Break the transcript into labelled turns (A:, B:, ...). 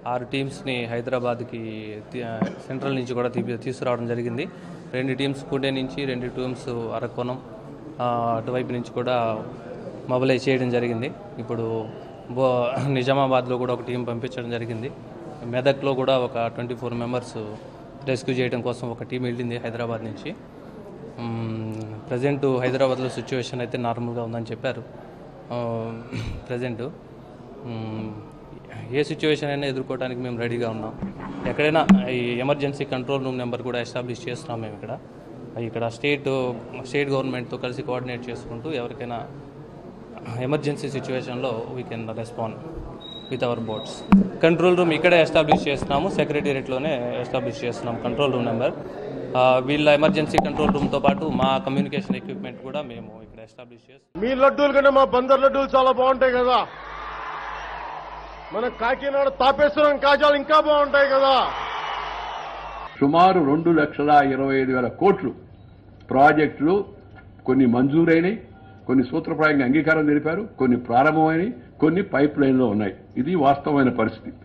A: ఆరు టీమ్స్ని హైదరాబాద్కి తీ- సెంట్రల్ నుంచి కూడా తీ- తీసుకురావడం జరిగింది రెండు టీమ్స్ పూణే నుంచి రెండు టీమ్స్ అరకోణం ఆ, అటువైపు నుంచి కూడా మొబిలైజ్ చేయడం జరిగింది ఇప్పుడు బో నిజామాబాద్లో కూడా ఒక టీం పంపించడం జరిగింది మెదక్లో కూడా ఒక ట్వంటీ ఫోర్ మెంబర్స్ రెస్క్యూ చేయడం కోసం ఒక టీం వెళ్ళింది హైదరాబాద్ నుంచి ప్రజెంట్ హైదరాబాద్లో సిచ్యువేషన్ అయితే నార్మల్గా ఉందని చెప్పారు ప్రజెంట్ ఏ సిచ్యువేషన్ అయినా ఎదుర్కోవడానికి మేము రెడీగా ఉన్నాం ఎక్కడైనా ఈ ఎమర్జెన్సీ కంట్రోల్ రూమ్ నెంబర్ కూడా ఎస్టాబ్లిష్ చేస్తున్నాం మేము ఇక్కడ ఇక్కడ స్టేట్ స్టేట్ గవర్నమెంట్తో కలిసి కోఆర్డినేట్ చేసుకుంటూ ఎవరికైనా ఎమర్జెన్సీ సిచ్యువేషన్లో we can respond with our boats control room ఇక్కడే ఎస్టాబ్లిష్ చేస్తున్నాము సెక్రటేరియట్లోనే ఎస్టాబ్లిష్ చేస్తున్నాం కంట్రోల్ రూమ్ నెంబర్ వీళ్ళ ఎమర్జెన్సీ కంట్రోల్ రూమ్తో పాటు మా కమ్యూనికేషన్ ఎక్విప్మెంట్ కూడా మేము ఇక్కడ ఎస్టాబ్లిష్ చేస్తున్నాం
B: మీ లడ్డూలు కన్నా మా బందర్ లడ్డూలు చాలా బాగుంటాయి కదా మన కాకినాడ తాపేశ్వరం కాజాలు ఇంకా బాగుంటాయి కదా
C: సుమారు రెండు లక్షల ఇరవై ఐదు వేల కోట్లు ప్రాజెక్టులు కొన్ని మంజూరైనవి కొన్ని సూత్రప్రాయంగా అంగీకారం తెలిపారు కొన్ని ప్రారంభమైనవి కొన్ని పైప్ లైన్లో ఉన్నాయి ఇది వాస్తవమైన పరిస్థితి